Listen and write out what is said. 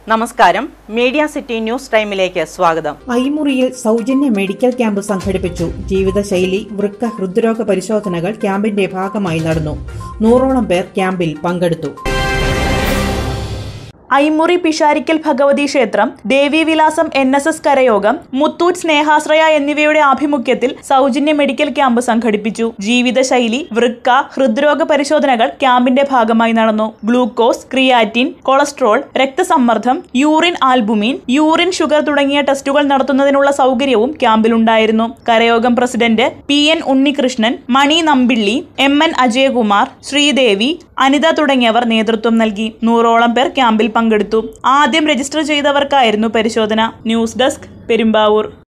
നമസ്കാരം media city news ടൈമിലേക്ക് സ്വാഗതം ഐമുറിയിൽ സൗജന്യ മെഡിക്കൽ ക്യാമ്പ് സംഘടിപ്പിച്ചു ജീവിതശൈലി വൃക്ക ഹൃദ്രോഗ പരിശോധനകൾ ക്യാമ്പിന്റെ ഭാഗമായി നടന്നു നൂറോളം പേർ ക്യാമ്പിൽ പങ്കെടുത്തു ഐമുറി പിഷാരിക്കൽ ഭഗവതി ക്ഷേത്രം ദേവീവിലാസം എൻ എസ് എസ് കരയോഗം മുത്തൂറ്റ് സ്നേഹാശ്രയ എന്നിവയുടെ ആഭിമുഖ്യത്തിൽ സൗജന്യ മെഡിക്കൽ ക്യാമ്പ് സംഘടിപ്പിച്ചു ജീവിതശൈലി വൃക്ക ഹൃദ്രോഗ പരിശോധനകൾ ക്യാമ്പിന്റെ ഭാഗമായി നടന്നു ഗ്ലൂക്കോസ് ക്രിയാറ്റിൻ കൊളസ്ട്രോൾ രക്തസമ്മർദ്ദം യൂറിൻ ആൽബുമിൻ യൂറിൻ ഷുഗർ തുടങ്ങിയ ടെസ്റ്റുകൾ നടത്തുന്നതിനുള്ള സൗകര്യവും ക്യാമ്പിലുണ്ടായിരുന്നു കരയോഗം president P N Unnikrishnan Mani Nambilly M N Ajayakumar Sreedevi Anitha തുടങ്ങിയവർ നേതൃത്വം നൽകി നൂറോളം പേർ ക്യാമ്പിൽ പങ്കെടുത്തു ആദ്യം രജിസ്റ്റർ ചെയ്തവർക്കായിരുന്നു പരിശോധന ന്യൂസ് ഡെസ്ക് പെരുമ്പാവൂർ